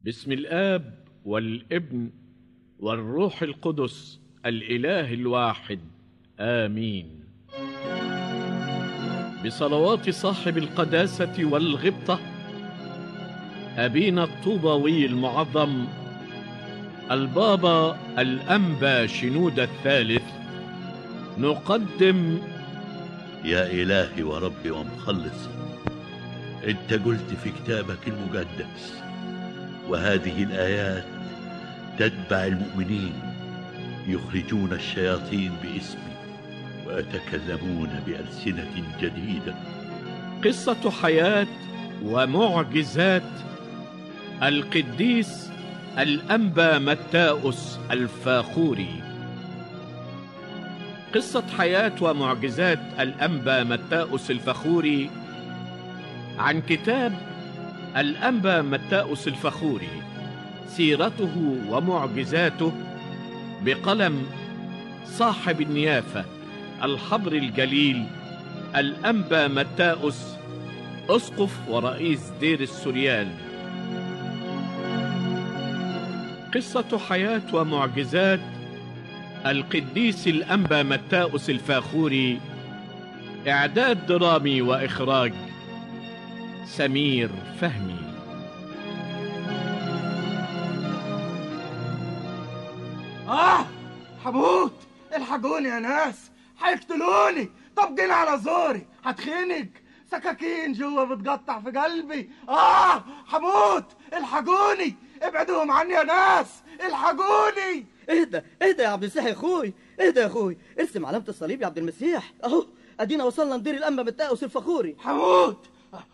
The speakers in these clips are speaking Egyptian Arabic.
باسم الاب والابن والروح القدس الاله الواحد امين بصلوات صاحب القداسه والغبطه ابينا الطوباوي المعظم البابا الانبا شنود الثالث نقدم يا إلهي وربي ومخلصي أنت قلت في كتابك المقدس وهذه الآيات تتبع المؤمنين يخرجون الشياطين باسمي ويتكلمون بألسنة جديدة قصه حياه ومعجزات القديس الانبا متاؤس الفاخوري قصه حياه ومعجزات الانبا متاؤس الفخوري عن كتاب الانبا متاؤس الفخوري سيرته ومعجزاته بقلم صاحب النيافه الحبر الجليل الانبا متاؤس اسقف ورئيس دير السوريان قصه حياه ومعجزات القديس الانبا متاؤس الفاخوري اعداد درامي واخراج سمير فهمي آه هموت الحقوني يا ناس هيقتلوني طابقين على زوري هتخنق سكاكين جوا بتقطع في قلبي آه هموت الحقوني ابعدوهم عني يا ناس الحقوني اهدى اهدى يا عبد المسيح يا اخوي اهدى يا اخوي ارسم علامة الصليب يا عبد المسيح اهو ادينا وصلنا ندير الانبا متاؤس الفخوري هموت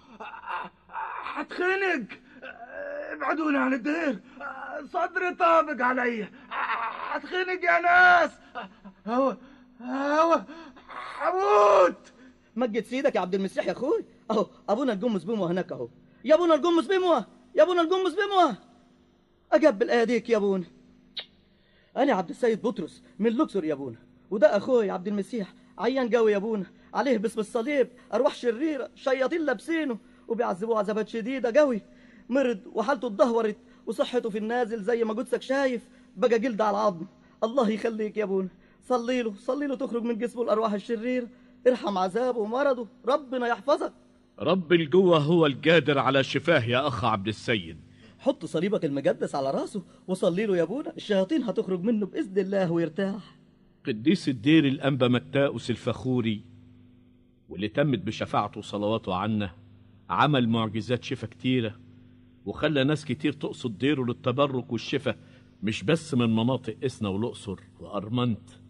هتخنق ابعدوني عن الدير صدري طابق عليا هتخنق يا ناس هو هو هموت مجد سيدك يا عبد المسيح يا اخوي اهو ابونا الجمس بيموه هناك اهو يا ابونا الجمس بيموه يا ابونا الجمس بيموه اجبل ايديك يا ابونا انا عبد السيد بطرس من الاقصر يا ابونا وده اخوي عبد المسيح عيان قوي يا ابونا عليه باسم الصليب ارواح شريره شياطين لابسينه وبيعذبوه عذابات شديده قوي مرض وحالته اتدهورت وصحته في النازل زي ما جثك شايف بقى جلد على العظم الله يخليك يا ابونا صلي له صلي له تخرج من جسمه الارواح الشريره ارحم عذابه ومرضه ربنا يحفظك رب الجوه هو القادر على شفاه يا اخ عبد السيد حط صليبك المقدس على راسه وصلي له يا ابونا الشياطين هتخرج منه باذن الله ويرتاح قديس الدير الانبا متاؤس الفخوري واللي تمت بشفاعته وصلواته عنا عمل معجزات شفا كتيرة وخلى ناس كتير تقصد ديره للتبرك والشفا مش بس من مناطق إسنا والأقصر وأرمنت